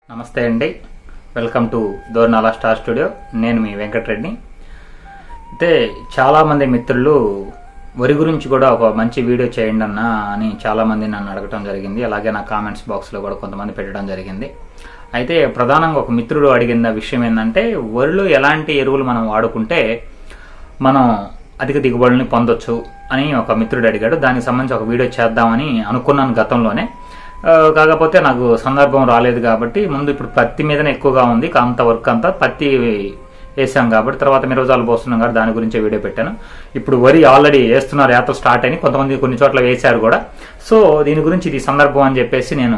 నమస్తే అండి welcome to Dornala star studio నేను మీ వెంకటరెడ్డి అయితే చాలామంది మిత్రులు వరి గురించి కూడా ఒక మంచి వీడియో చేయండి అన్న అని చాలామంది నన్ను అడగటం జరిగింది అలాగే నా కామెంట్స్ బాక్స్లో కూడా కొంతమంది పెట్టడం జరిగింది అయితే ప్రధానంగా ఒక మిత్రుడు అడిగిన విషయం ఏంటంటే వరిలో ఎలాంటి ఎరువులు మనం వాడుకుంటే మనం అధిక దిగుబడుల్ని పొందొచ్చు అని ఒక మిత్రుడు అడిగాడు దానికి సంబంధించి ఒక వీడియో చేద్దామని అనుకున్నాను గతంలోనే ఆ, కాకపోతే నాకు సందర్భం రాలేదు కాబట్టి ముందు ఇప్పుడు పత్తి మీదనే ఎక్కువగా ఉంది అంత వర్క్ అంతా పత్తి వేసాం కాబట్టి తర్వాత మిరవజాలు పోస్తున్నాం కాబట్టి దాని గురించే వీడియో పెట్టాను ఇప్పుడు వరి ఆల్రెడీ వేస్తున్నారు యాత్ర స్టార్ట్ అయినాయి కొంతమంది కొన్ని చోట్ల వేశారు కూడా సో దీని గురించి ఇది సందర్భం అని చెప్పేసి నేను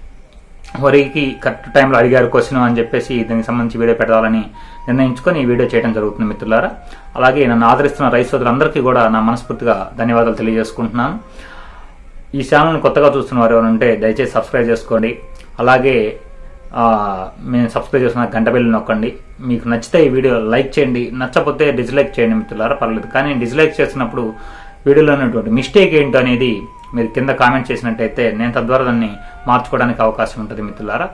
వరికి కరెక్ట్ టైంలో అడిగారు క్వశ్చన్ అని చెప్పేసి దీనికి సంబంధించి వీడియో పెట్టాలని నిర్ణయించుకొని ఈ వీడియో చేయడం జరుగుతుంది మిత్రులారా అలాగే నన్ను ఆదరిస్తున్న రైతు సోదరులందరికీ కూడా నా మనస్ఫూర్తిగా ధన్యవాదాలు తెలియజేసుకుంటున్నాను ఈ ఛానల్ని కొత్తగా చూస్తున్న వారు ఎవరు ఉంటే దయచేసి సబ్స్క్రైబ్ చేసుకోండి అలాగే ఆ, మేము సబ్స్క్రైబ్ చేసిన గంట బెల్లు నొక్కండి మీకు నచ్చితే ఈ వీడియో లైక్ చేయండి నచ్చకపోతే డిస్లైక్ చేయండి మిత్రులారా పర్లేదు కానీ డిస్లైక్ చేసినప్పుడు వీడియోలో ఉన్నటువంటి మిస్టేక్ ఏంటో అనేది మీరు కింద కామెంట్ చేసినట్టయితే నేను తద్వారా దాన్ని మార్చుకోవడానికి అవకాశం ఉంటుంది మిత్రులారా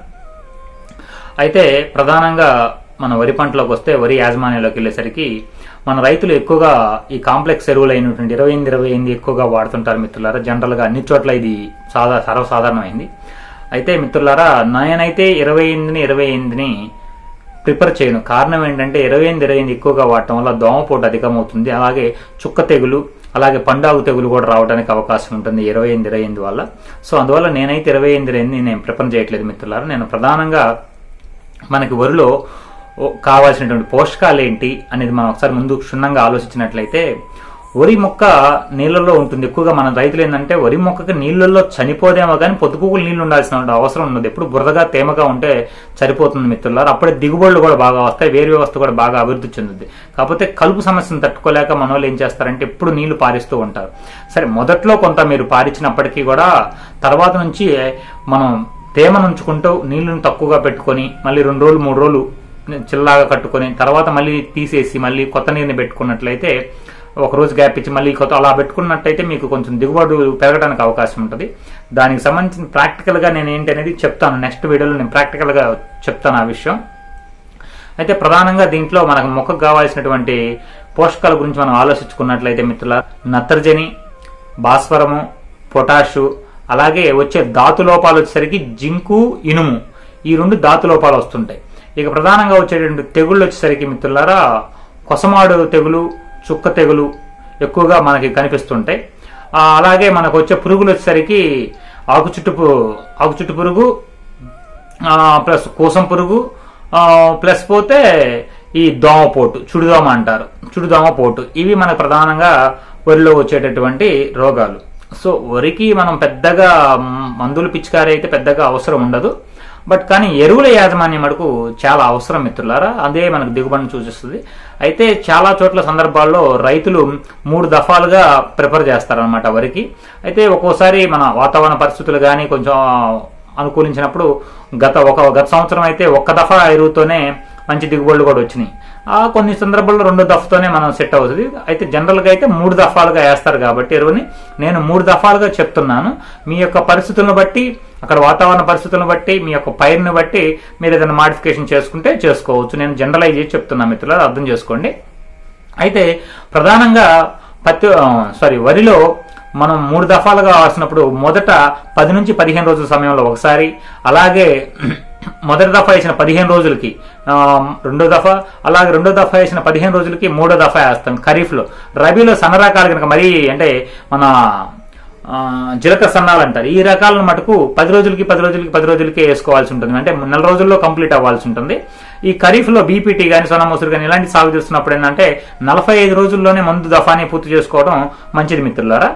అయితే ప్రధానంగా మన వరి పంటలోకి వస్తే వరి యాజమాన్యంలోకి వెళ్ళేసరికి మన రైతులు ఎక్కువగా ఈ కాంప్లెక్స్ ఎరువులు అయినటువంటి ఇరవై ఎనిమిది ఇరవై ఎనిమిది ఎక్కువగా వాడుతుంటారు మిత్రులారా జనరల్గా అన్ని చోట్ల ఇది సాదా సర్వసాధారణమైంది అయితే మిత్రులారా నేనైతే ఇరవై ఎనిమిదిని ఇరవై ఎనిమిదిని ప్రిపేర్ చేయను కారణం ఏంటంటే ఇరవై ఎనిమిది ఇరవై ఎనిమిది ఎక్కువగా వాడటం వల్ల దోమపోటు అధికమవుతుంది అలాగే చుక్క తెగులు అలాగే పండాగు తెగులు కూడా రావడానికి అవకాశం ఉంటుంది ఇరవై ఎనిమిది ఇరవై ఎనిమిది వల్ల సో అందువల్ల నేనైతే ఇరవై ఎనిమిది ఇరవై ఎనిమిది నేను ప్రిపేర్ చేయట్లేదు మిత్రులారా నేను ప్రధానంగా మనకి వరిలో ఓ- కావాల్సినటువంటి పోషకాలు ఏంటి అనేది మనం ఒకసారి ముందు క్షుణ్ణంగా ఆలోచించినట్లయితే వరి మొక్క నీళ్ళల్లో ఉంటుంది ఎక్కువగా మన రైతులు ఏంటంటే వరి మొక్కకి నీళ్ళల్లో చనిపోదేమో కానీ పొద్దుపుకులు నీళ్లు ఉండాల్సిన అవసరం ఉండదు ఎప్పుడు బురదగా తేమగా ఉంటే సరిపోతుంది మిత్రులారు అప్పుడే దిగుబడులు కూడా బాగా వస్తాయి వేరు వ్యవస్థ కూడా బాగా అభివృద్ధి చెందుద్ది కాకపోతే కలుపు సమస్యను తట్టుకోలేక మన వాళ్ళు ఏం చేస్తారంటే ఎప్పుడు నీళ్లు పారిస్తూ ఉంటారు సరే మొదట్లో కొంత మీరు పారించినప్పటికీ కూడా తర్వాత నుంచి మనం తేమను ఉంచుకుంటూ నీళ్లను తక్కువగా పెట్టుకొని మళ్ళీ రెండు రోజులు మూడు రోజులు చిల్లాగా కట్టుకొని తర్వాత మళ్ళీ తీసేసి మళ్ళీ కొత్త నీరుని పెట్టుకున్నట్లయితే ఒక రోజు గ్యాప్ ఇచ్చి మళ్ళీ కొత్త అలా పెట్టుకున్నట్టయితే మీకు కొంచెం దిగుబడి పెరగడానికి అవకాశం ఉంటుంది దానికి సంబంధించిన ప్రాక్టికల్గా నేను ఏంటి అనేది చెప్తాను నెక్స్ట్ వీడియోలో నేను ప్రాక్టికల్గా చెప్తాను ఆ విషయం అయితే ప్రధానంగా దీంట్లో మనకు మొక్కకు కావాల్సినటువంటి పోషకాల గురించి మనం ఆలోచించుకున్నట్లయితే మిత్రుల నత్రజని భాస్వరము పొటాషు అలాగే వచ్చే ధాతు లోపాలు వచ్చేసరికి జింకు ఇనుము ఈ రెండు ధాతు లోపాలు వస్తుంటాయి ఇక ప్రధానంగా వచ్చేటువంటి తెగుళ్ళు వచ్చేసరికి మిత్రులారా కొసమాడు తెగులు చుక్క తెగులు ఎక్కువగా మనకి కనిపిస్తుంటాయి ఆ, అలాగే మనకు వచ్చే పురుగులు వచ్చేసరికి ఆకు చుట్టు పు- ఆకు చుట్టు పురుగు ఆ, ప్లస్ కూసం పురుగు ఆ, ప్లస్ పోతే ఈ దోమపోటు చుడుదోమ అంటారు చుడుదోమ పోటు ఇవి మనకు ప్రధానంగా వరిలో వచ్చేటటువంటి రోగాలు సో వరికి మనం పెద్దగా మ్, మందులు పిచికారీ అయితే పెద్దగా అవసరం ఉండదు బట్ కానీ ఎరువుల యాజమాన్యం మటుకు చాలా అవసరం మిత్రులారా అదే మనకు దిగుబడిని సూచిస్తుంది అయితే చాలా చోట్ల సందర్భాల్లో రైతులు మూడు దఫాలుగా ప్రిఫర్ చేస్తారనమాట వరికి అయితే ఒక్కోసారి మన వాతావరణ పరిస్థితులు కానీ కొంచెం అనుకూలించినప్పుడు గత ఒక గత సంవత్సరం అయితే ఒక్క దఫా ఎరువుతోనే మంచి దిగుబడులు కూడా వచ్చినాయి ఆ కొన్ని సందర్భాల్లో రెండు దఫతోనే మనం సెట్ అవుతుంది అయితే జనరల్గా అయితే మూడు దఫాలుగా వేస్తారు కాబట్టి ఎరువుని నేను మూడు దఫాలుగా చెప్తున్నాను మీ యొక్క పరిస్థితులను బట్టి అక్కడ వాతావరణ పరిస్థితులను బట్టి మీ యొక్క పైరుని బట్టి మీరు ఏదైనా మాడిఫికేషన్ చేసుకుంటే చేసుకోవచ్చు నేను జనరలైజ్ చేసి చెప్తున్నాను మిత్రులు అర్థం చేసుకోండి అయితే ప్రధానంగా పత్తి సారీ వరిలో మనం మూడు దఫాలుగా వాసినప్పుడు మొదట పది నుంచి పదిహేను రోజుల సమయంలో ఒకసారి అలాగే మొదటి దఫా వేసిన పదిహేను రోజులకి ఆ, రెండో దఫా అలాగే రెండో దఫా వేసిన పదిహేను రోజులకి మూడో దఫా వేస్తాం ఖరీఫ్లో రబీలో సన్న రకాలు కనుక మరీ అంటే మన ఆ, జీలక సన్నాలు అంటారు ఈ రకాలను మటుకు పది రోజులకి పది రోజులకి పది రోజులకి వేసుకోవాల్సి ఉంటుంది అంటే నెల రోజుల్లో కంప్లీట్ అవ్వాల్సి ఉంటుంది ఈ ఖరీఫ్ లో బీపీటీ కానీ సోనా మసూరి కానీ ఇలాంటి సాగు చేస్తున్నప్పుడు ఏంటంటే నలభై ఐదు రోజుల్లోనే మందు దఫాని పూర్తి చేసుకోవడం మంచిది మిత్రులారా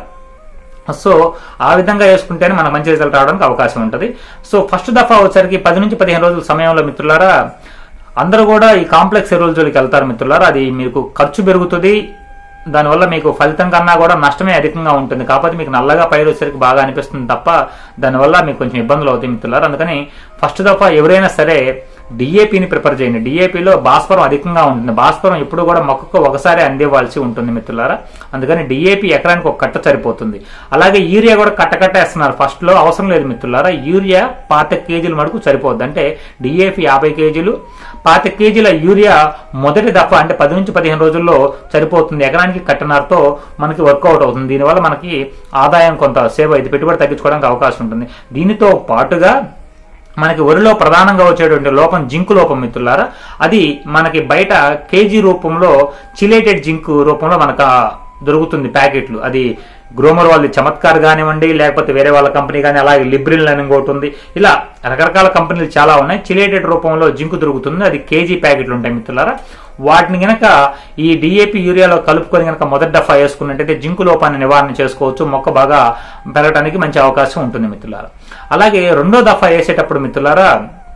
సో ఆ విధంగా వేసుకుంటేనే మనకు మంచి రిజల్ట్ రావడానికి అవకాశం ఉంటుంది సో ఫస్ట్ దఫా వచ్చరికి పది నుంచి పదిహేను రోజుల సమయంలో మిత్రులారా అందరూ కూడా ఈ కాంప్లెక్స్ ఎరువుల జోలికి వెళ్తారు మిత్రులారా అది మీకు ఖర్చు పెరుగుతుంది దానివల్ల మీకు ఫలితం కన్నా కూడా నష్టమే అధికంగా ఉంటుంది కాకపోతే మీకు నల్లగా పైరు వచ్చేసరికి బాగా అనిపిస్తుంది తప్ప దానివల్ల మీకు కొంచెం ఇబ్బందులు అవుతాయి మిత్రులారా అందుకని ఫస్ట్ దఫా ఎవరైనా సరే డిఏపిని ప్రిపేర్ చేయండి డిఏపిలో భాస్వరం అధికంగా ఉంటుంది భాస్వరం ఎప్పుడు కూడా మొక్కకు ఒకసారి అందివ్వాల్సి ఉంటుంది మిత్రులారా అందుకని డిఏపి ఎకరానికి ఒక కట్ట సరిపోతుంది అలాగే యూరియా కూడా కట్ట కట్ట వేస్తున్నారు ఫస్ట్ లో అవసరం లేదు మిత్రులారా యూరియా పాత కేజీల మటుకు సరిపోద్ది అంటే డిఏపి యాభై కేజీలు పాత కేజీల యూరియా మొదటి దఫా అంటే పది నుంచి పదిహేను రోజుల్లో సరిపోతుంది ఎకరానికి కట్టనరతో మనకి వర్కౌట్ అవుతుంది దీనివల్ల మనకి ఆదాయం కొంత సేవ్ అయితే పెట్టుబడి తగ్గించుకోవడానికి అవకాశం ఉంటుంది దీనితో పాటుగా మనకి వరిలో ప్రధానంగా వచ్చేటువంటి లోపం జింకు లోపం మిత్రులారా అది మనకి బయట కేజీ రూపంలో చిలేటెడ్ జింక్ రూపంలో మనకు ఆ దొరుకుతుంది ప్యాకెట్లు అది గ్రోమర్ వాళ్ళది చమత్కార్ కానివ్వండి లేకపోతే వేరే వాళ్ళ కంపెనీ కానీ అలాగే లిబ్రిల్ అని ఇంకోటి ఉంది ఇలా రకరకాల కంపెనీలు చాలా ఉన్నాయి చిలేటెడ్ రూపంలో జింకు దొరుకుతుంది అది కేజీ ప్యాకెట్లు ఉంటాయి మిత్రులారా వాటిని గనక ఈ డిఏపి యూరియాలో కలుపుకొని గనక మొదటి దఫా వేసుకున్నట్టయితే జింకు లోపాన్ని నివారణ చేసుకోవచ్చు మొక్క బాగా పెరగడానికి మంచి అవకాశం ఉంటుంది మిత్రులారా అలాగే రెండో దఫా వేసేటప్పుడు మిత్రులారా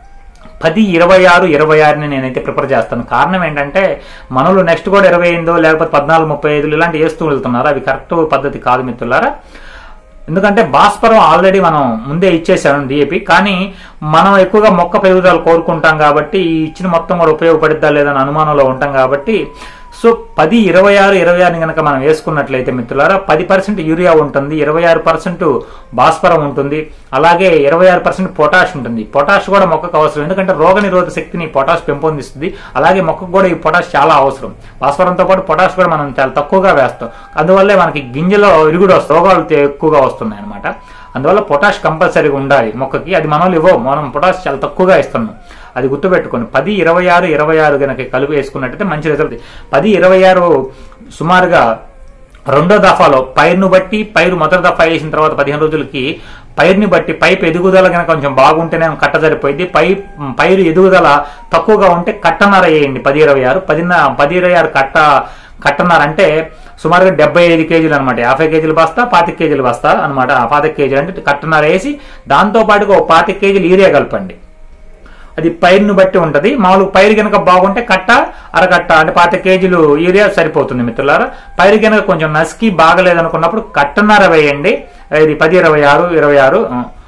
పది ఇరవై ఆరు ఇరవై ఆరుని నేనైతే ప్రిపేర్ చేస్తాను కారణం ఏంటంటే మనలో నెక్స్ట్ కూడా ఇరవై ఎనిమిదో లేకపోతే పద్నాలుగు ముప్పై ఐదులు ఇలాంటి వేస్తూ వెళ్తున్నారు అవి కరెక్ట్ పద్ధతి కాదు మిత్రులారా ఎందుకంటే భాస్వరం ఆల్రెడీ మనం ముందే ఇచ్చేసాం డిఏపి కానీ మనం ఎక్కువగా మొక్క పెరుగుదల కోరుకుంటాం కాబట్టి ఈ ఇచ్చిన మొత్తం కూడా ఉపయోగపడిద్దా లేదని అనుమానంలో ఉంటాం కాబట్టి సో పది ఇరవై ఆరు ఇరవై ఆరుని కనుక మనం వేసుకున్నట్లయితే మిత్రులారా పది పర్సెంట్ యూరియా ఉంటుంది ఇరవై ఆరు పర్సెంట్ భాస్వరం ఉంటుంది అలాగే ఇరవై ఆరు పర్సెంట్ పొటాష్ ఉంటుంది పొటాష్ కూడా మొక్కకు అవసరం ఎందుకంటే రోగ నిరోధక శక్తిని పొటాష్ పెంపొందిస్తుంది అలాగే మొక్కకు కూడా ఈ పొటాష్ చాలా అవసరం భాస్వరంతో పాటు పొటాష్ కూడా మనం చాలా తక్కువగా వేస్తాం అందువల్లే మనకి గింజలో ఇరుగుడు వస్తాయి రోగాలు ఎక్కువగా వస్తున్నాయి అనమాట అందువల్ల పొటాష్ కంపల్సరీగా ఉండాలి మొక్కకి అది మనం ఇవ్వం మనం పొటాష్ చాలా తక్కువగా ఇస్తున్నాం అది గుర్తుపెట్టుకోండి పది ఇరవై ఆరు ఇరవై ఆరు కనుక కలిపి వేసుకున్నట్టయితే మంచి రిజల్ట్ పది ఇరవై ఆరు సుమారుగా రెండో దఫాలో పైరును బట్టి పైరు మొదటి దఫా వేసిన తర్వాత పదిహేను రోజులకి పైరుని బట్టి పైపు ఎదుగుదల కనుక కొంచెం బాగుంటేనే కట్ట సరిపోయింది పై పైరు ఎదుగుదల తక్కువగా ఉంటే కట్టన్నర వేయండి పది ఇరవై ఆరు పదిన్న పది ఇరవై ఆరు కట్ట కట్టన్నర అంటే సుమారుగా డెబ్బై ఐదు కేజీలు అనమాట యాభై కేజీలు బస్తా పాతిక కేజీలు బస్తా అనమాట పాతిక కేజీలు అంటే కట్టన్నర వేసి దాంతో పాటుగా ఒక పాతిక కేజీలు యూరియా కలపండి అది పైరును బట్టి ఉంటది మామూలుగా పైరు కనుక బాగుంటే కట్ట అరకట్ట అంటే పాత కేజీలు యూరియా సరిపోతుంది మిత్రులారా పైరు కనుక కొంచెం నసికి బాగలేదనుకున్నప్పుడు కట్టన్నర వేయండి ఇది పది ఇరవై ఆరు ఇరవై ఆరు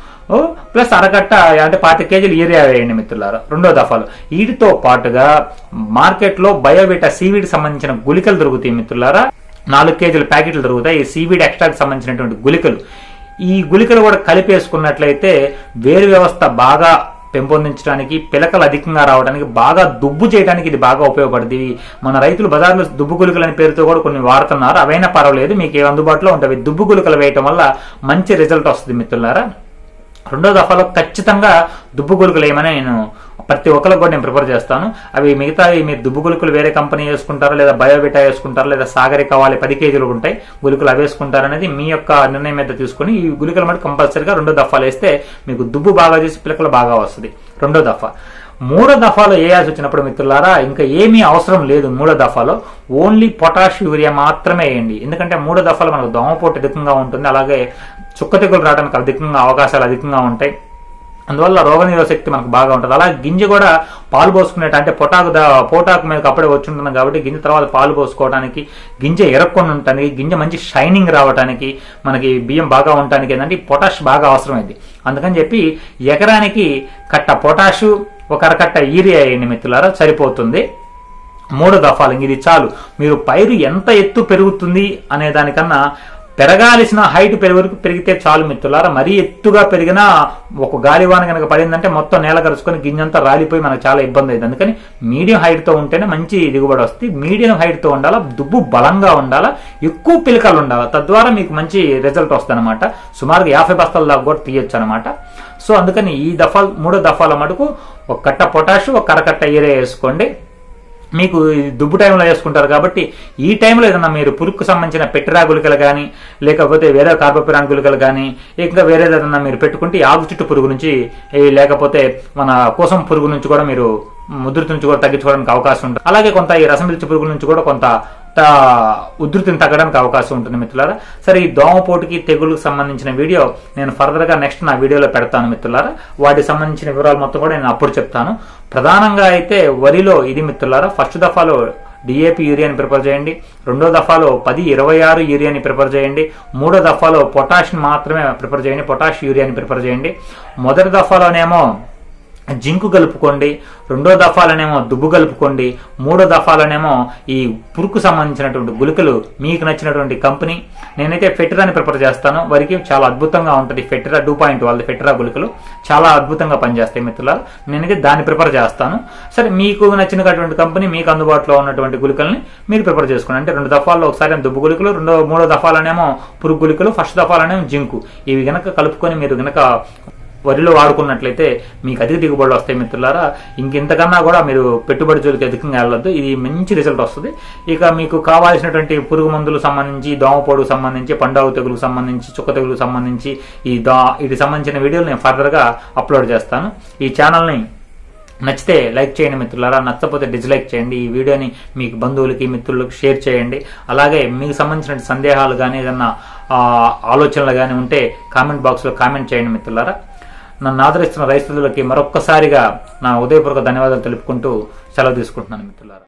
ప్లస్ అరకట్ట అంటే పాతి కేజీలు యూరియా వేయండి మిత్రులారా రెండో దఫాలు వీటితో పాటుగా మార్కెట్లో బయోవిటా సీవీడ్ సంబంధించిన గుళికలు దొరుకుతాయి మిత్రులారా నాలుగు కేజీల ప్యాకెట్లు దొరుకుతాయి ఈ సీవీడ్ ఎక్స్ట్రాకి సంబంధించినటువంటి గుళికలు ఈ గుళికలు కూడా కలిపేసుకున్నట్లయితే వేరు వ్యవస్థ బాగా పెంపొందించడానికి పిలకలు అధికంగా రావడానికి బాగా దుబ్బు చేయడానికి ఇది బాగా ఉపయోగపడుతుంది మన రైతులు బజార్లో దుబ్బు గుళికలు అనే పేరుతో కూడా కొన్ని వాడుతున్నారు అవైనా పర్వాలేదు మీకు ఏ అందుబాటులో ఉంటాయి దుబ్బు గుళికలు వేయటం వల్ల మంచి రిజల్ట్ వస్తుంది మిత్రులారా రెండో దఫాలో ఖచ్చితంగా దుబ్బు గుళికలు ఏమని నేను ప్రతి ఒక్కరికి కూడా నేను ప్రిఫర్ చేస్తాను అవి మిగతా మీరు దుబ్బు గుళికలు వేరే కంపెనీ వేసుకుంటారా లేదా బయోవిటా వేసుకుంటారా లేదా సాగరి కావాలి పది కేజీలు ఉంటాయి గుళికలు అవి వేసుకుంటారు అనేది మీ యొక్క నిర్ణయం మీద తీసుకుని ఈ గుళికలు మటు కంపల్సరీగా రెండో దఫాలు వేస్తే మీకు దుబ్బు బాగా చేసి పిలకలు బాగా వస్తుంది రెండో దఫా మూడో దఫాలో వేయాల్సి వచ్చినప్పుడు మిత్రులారా ఇంకా ఏమీ అవసరం లేదు మూడో దఫాలో ఓన్లీ పొటాష్ యూరియా మాత్రమే వేయండి ఎందుకంటే మూడో దఫాలో మనకు దోమపోటు అధికంగా ఉంటుంది అలాగే చుక్క తెగులు రావడానికి అధికంగా అవకాశాలు అధికంగా ఉంటాయి అందువల్ల రోగనిరోధ శక్తి మనకు బాగా ఉంటుంది అలాగే గింజ కూడా పాలు పోసుకునేట అంటే పొటాకు పోటాకు మీద అప్పుడే వచ్చి ఉంటుంది కాబట్టి గింజ తర్వాత పాలు పోసుకోవడానికి గింజ ఎరక్కొని ఉండటానికి గింజ మంచి షైనింగ్ రావడానికి మనకి బియ్యం బాగా ఉండటానికి ఏంటంటే పొటాష్ బాగా అవసరమైంది అందుకని చెప్పి ఎకరానికి కట్ట పొటాషు ఒక అరకట్ట యూరియా వేయండి మిత్రులారా సరిపోతుంది మూడు దఫాలు ఇది చాలు మీరు పైరు ఎంత ఎత్తు పెరుగుతుంది అనే దానికన్నా పెరగాల్సిన హైట్ పెరుగు పెరిగితే చాలు మిత్రులారా మరీ ఎత్తుగా పెరిగినా ఒక గాలివాన కనుక పడిందంటే మొత్తం నేల కరుచుకొని గింజంతా రాలిపోయి మనకు చాలా ఇబ్బంది అయింది అందుకని మీడియం హైట్ తో ఉంటేనే మంచి దిగుబడి వస్తుంది మీడియం హైట్ తో ఉండాలా దుబ్బు బలంగా ఉండాలా ఎక్కువ పిలకలు ఉండాలి తద్వారా మీకు మంచి రిజల్ట్ వస్తుంది అనమాట సుమారుగా యాభై బస్తాల దాకా కూడా తీయొచ్చు అనమాట సో అందుకని ఈ దఫాలు మూడో దఫాల మటుకు ఒక కట్ట పొటాషు ఒక కరకట్ట ఏరియా వేసుకోండి మీకు దుబ్బు టైంలో వేసుకుంటారు కాబట్టి ఈ టైంలో ఏదన్నా మీరు పురుక్కు సంబంధించిన పెట్టిరా గుళికలు కానీ లేకపోతే వేరే కార్బోపిరాన్ గుళికలు కానీ ఇంకా వేరే ఏదన్నా మీరు పెట్టుకుంటే ఆగు చుట్టు పురుగు నుంచి లేకపోతే మన కోసం పురుగు నుంచి కూడా మీరు ముద్రత నుంచి కూడా తగ్గించుకోవడానికి అవకాశం ఉంటుంది అలాగే కొంత ఈ రసం పిలిచి పురుగుల నుంచి కూడా కొంత ఉధృతిని తగ్గడానికి అవకాశం ఉంటుంది మిత్రులారా సరే ఈ దోమపోటుకి తెగుళ్ళకి సంబంధించిన వీడియో నేను ఫర్దర్ గా నెక్స్ట్ నా వీడియోలో పెడతాను మిత్రులారా వాటికి సంబంధించిన వివరాలు మొత్తం కూడా నేను అప్పుడు చెప్తాను ప్రధానంగా అయితే వరిలో ఇది మిత్రులారా ఫస్ట్ దఫాలో డిఏపి యూరియాని ప్రిపేర్ చేయండి రెండో దఫాలో పది ఇరవై ఆరు యూరియాని ప్రిపేర్ చేయండి మూడో దఫాలో పొటాష్ మాత్రమే ప్రిపేర్ చేయండి పొటాష్ యూరియాని ప్రిపేర్ చేయండి మొదటి దఫాలోనేమో జింకు కలుపుకోండి రెండో దఫాలనేమో దుబ్బు కలుపుకోండి మూడో దఫాలనేమో ఈ పురుకు సంబంధించినటువంటి గుళికలు మీకు నచ్చినటువంటి కంపెనీ నేనైతే ఫెటిరాని ప్రిఫర్ చేస్తాను వారికి చాలా అద్భుతంగా ఉంటుంది ఫెటిరా టూ పాయింట్ వాళ్ళది ఫెటిరా గుళికలు చాలా అద్భుతంగా పనిచేస్తాయి మిత్రులారు నేనైతే దాన్ని ప్రిఫర్ చేస్తాను సరే మీకు నచ్చినటువంటి కంపెనీ మీకు అందుబాటులో ఉన్నటువంటి గుళికల్ని మీరు ప్రిఫర్ చేసుకోండి అంటే రెండు దఫాల్లో ఒకసారి దుబ్బు గుళికలు రెండో మూడో దఫాలనేమో పురుగు గుళికలు ఫస్ట్ దఫాలనేమో జింకు ఇవి గనక కలుపుకొని మీరు గనక వరిలో వాడుకున్నట్లయితే మీకు అధిక దిగుబడులు వస్తాయి మిత్రులారా ఇంకెంతకన్నా కూడా మీరు పెట్టుబడి జోలికి అధికంగా వెళ్ళొద్దు ఇది మంచి రిజల్ట్ వస్తుంది ఇక మీకు కావాల్సినటువంటి పురుగు మందులకు సంబంధించి దోమపోడుకు సంబంధించి పండాగు తెగులకు సంబంధించి చుక్క తెగులకు సంబంధించి ఈ దా వీటికి సంబంధించిన వీడియోలు నేను ఫర్దర్గా అప్లోడ్ చేస్తాను ఈ ఛానల్ని నచ్చితే లైక్ చేయండి మిత్రులారా నచ్చకపోతే డిస్లైక్ చేయండి ఈ వీడియోని మీకు బంధువులకి మిత్రులకు షేర్ చేయండి అలాగే మీకు సంబంధించిన సందేహాలు కానీ ఏదన్నా ఆ, ఆలోచనలు కానీ ఉంటే కామెంట్ బాక్స్లో కామెంట్ చేయండి మిత్రులారా నన్ను ఆదరిస్తున్న రైతులకి మరొక్కసారిగా నా ఉదయపూర్వక ధన్యవాదాలు తెలుపుకుంటూ సెలవు తీసుకుంటున్నాను మిత్రులారా